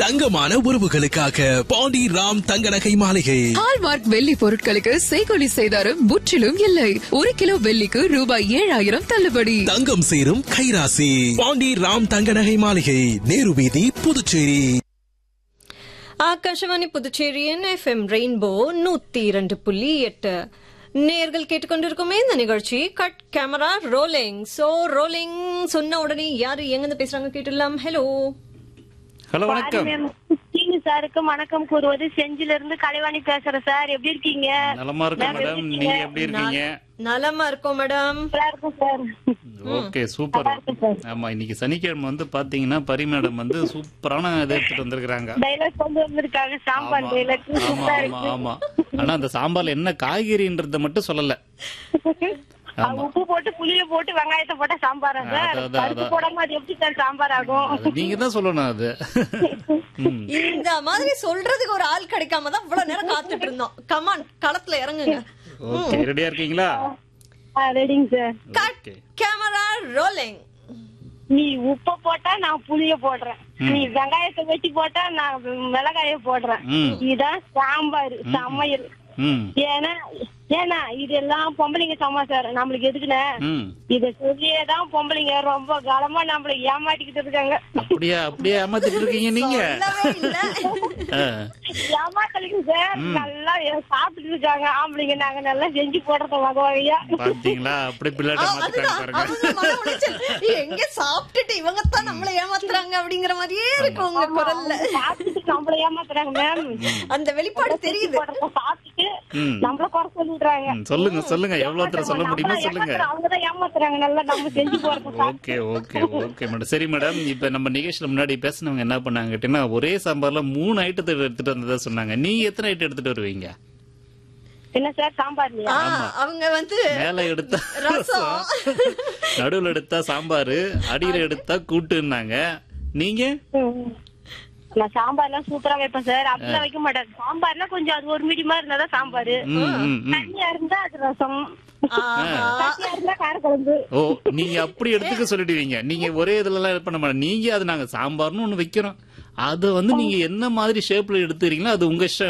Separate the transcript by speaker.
Speaker 1: தங்கமான உறவுகளுக்காக பாண்டி ராம் தங்க நகை மாளிகை
Speaker 2: ஹால்மார்க் வெள்ளி பொருட்களுக்கு செய்கொலி செய்தாரும் முற்றிலும் இல்லை ஒரு கிலோ வெள்ளிக்கு ரூபாய் ஏழாயிரம் தள்ளுபடி
Speaker 1: தங்கம் சேரும் கைராசி பாண்டி ராம் தங்க நகை மாளிகை நேரு வீதி புதுச்சேரி
Speaker 3: ஆகாஷவாணி புதுச்சேரியின் எஃப்எம் ரெயின்போ நூத்தி இரண்டு புள்ளி எட்டு நேர்கள் கேட்டுக்கொண்டிருக்குமே இந்த நிகழ்ச்சி cut camera rolling so rolling சொன்ன உடனே யாரு எங்கிருந்து பேசுறாங்க கேட்டுடலாம் ஹலோ
Speaker 4: ஹலோ வணக்கம்
Speaker 5: கிங் சாருக்கு வணக்கம் கூறுவது செஞ்சில இருந்து கலைவாணி பேசுறேன் சார் எப்படி இருக்கீங்க
Speaker 4: நலமா இருக்கேன்
Speaker 5: மேம்,
Speaker 4: மேடம்
Speaker 5: எப்படி
Speaker 4: நீங்க
Speaker 5: இருக்கீங்க?
Speaker 4: எப்படி இருக்கீங்க
Speaker 3: நலமா இருக்கோம் மேடம்
Speaker 5: நல்லா இருக்கும் சார்
Speaker 4: ஓகே சூப்பர் ஆமா இன்னைக்கு சனிக்கிழமை வந்து பாத்தீங்கன்னா பரி மேடம் வந்து சூப்பரான இதை எடுத்துட்டு வந்திருக்காங்க
Speaker 5: டைலாக் கொண்டு வந்திருக்காங்க சாம்பார் டைலாக்
Speaker 4: ஆமா
Speaker 5: சூப்பரா
Speaker 4: ஆமா
Speaker 5: இருக்கு
Speaker 4: ஆமா ஆனா அந்த சாம்பார்ல என்ன காய்கறின்றத மட்டும் சொல்லல
Speaker 5: அது உப்பு போட்டு புளிய போட்டு வெங்காயத்தை போட்டா சாம்பாரா சார்
Speaker 4: அதான், அதான்,
Speaker 5: பருப்பு
Speaker 4: அதான்.
Speaker 5: போடாம அது எப்படி சார் சாம்பார் ஆகும்
Speaker 4: அது நீங்க தான் சொல்லணும் அது ம்.
Speaker 3: இந்த மாதிரி சொல்றதுக்கு ஒரு ஆள் கிடைக்காம தான் இவ்வளவு நேரம் காத்துட்டு இருந்தோம் கமான் களத்துல இறங்குங்க
Speaker 4: ஓகே ரெடியா இருக்கீங்களா
Speaker 5: ரெடிங்க sir
Speaker 3: cut
Speaker 4: okay
Speaker 3: camera rolling
Speaker 5: நீ உப்ப போட்டா நான் புளிய போடுறேன் நீ வெங்காயத்தை வெட்டி போட்டா நான் மிளகாய போடுறேன்
Speaker 4: ம்.
Speaker 5: இதுதான் சாம்பார் சமையல்
Speaker 4: ம்
Speaker 5: ஏன்னா ஏன்னா இதெல்லாம் பொம்பளைங்க சமாச்சாரம் நம்மளுக்கு எதுக்குண்ணே
Speaker 4: ம்
Speaker 5: இத சொல்லியே தான் பொம்பளைங்க ரொம்ப காலமா நம்மள ஏமாட்டிக்கிட்டு இருக்காங்க
Speaker 4: அப்படியா அப்படியே ஏமாத்திட்டு இருக்கீங்க நீங்க
Speaker 3: சொல்லவே இல்ல
Speaker 4: ஆ.
Speaker 5: ஏமாத்தலிங்க சார் நல்லா சாப்பிட்டு இருக்காங்க ஆம்பளைங்க நாங்க நல்லா செஞ்சு போடுறத வகை வகையா
Speaker 4: பாத்தீங்களா அப்படி பிள்ளைட்ட
Speaker 3: ஆ,
Speaker 4: மாத்திட்டாங்க
Speaker 3: அதுதான்
Speaker 4: பாருங்க
Speaker 3: அவங்க மன உளைச்சல். எங்க சாப்பிட்டுட்டு இவங்க தான் நம்மள ஏமாத்துறாங்க அப்படிங்கிற மாதிரியே இருக்கு உங்க குரல்ல
Speaker 5: சாப்பிட்டுட்டு நம்மள ஏமாத்துறாங்க மேம்
Speaker 3: அந்த வெளிப்பாடு தெரியுது
Speaker 5: போடுறத சாப்பிட்டுட்டு
Speaker 4: ம்.
Speaker 5: நம்மள குறை சொல்லிடுறாங்க
Speaker 4: ம், சொல்லுங்க சொல்லுங்க எவ்வளவு தூரம் சொல்ல முடியுமோ
Speaker 5: நம்மள
Speaker 4: சொல்லுங்க
Speaker 5: ஏமாத்துறாங்க, அவங்கதான் ஏமாத்துறாங்க நல்லா நம்ம செஞ்சு போடுறத சாப்பிட்டு
Speaker 4: ஓகே ஓகே ஓகே மேடம் சரி மேடம் இப்ப நம்ம நிகழ்ச்சியில முன்னாடி பேசினவங்க என்ன பண்ணாங்க கேட்டீங்கன்னா ஒரே சாம்பார்ல மூணு ஐட்டத்தை எடுத்துட்டு வந்ததா சொன்னாங்க நீங்க எத்தனை ஐட்டம் எடுத்துட்டு வருவீங்க
Speaker 5: என்ன சார் சாம்பார்லயா
Speaker 3: ஆ, அவங்க வந்து
Speaker 4: மேல எடுத்தா
Speaker 3: ரசம்.
Speaker 4: நடுவுல எடுத்தா சாம்பாரு அடியில எடுத்தா கூட்டுன்னாங்க நீங்க
Speaker 5: ம். நான் சாம்பார்லாம் சூப்பரா வைப்பேன் சார் அப்படிலாம் வைக்க மாட்டேன் சாம்பார்னா கொஞ்சம் அது ஒரு மீடியமா இருந்தாதான் சாம்பார்
Speaker 4: ம், ம், ம்.
Speaker 5: தண்ணியா இருந்தா அது ரசம்
Speaker 3: ஆஹா.
Speaker 5: தண்ணியா இருந்தா காரக்குழம்பு
Speaker 4: ஓ நீங்க அப்படி எடுத்துக்க சொல்லிடுவீங்க நீங்க ஒரே இதுல எல்லாம் இது பண்ண மாட்டேன் நீங்க அது நாங்க சாம்பார்னு ஒண்ணு வைக்கிறோம் அத வந்து நீங்க என்ன மாதிரி ஷேப்ல எடுத்துறீங்களோ அது உங்க இஷ்டம்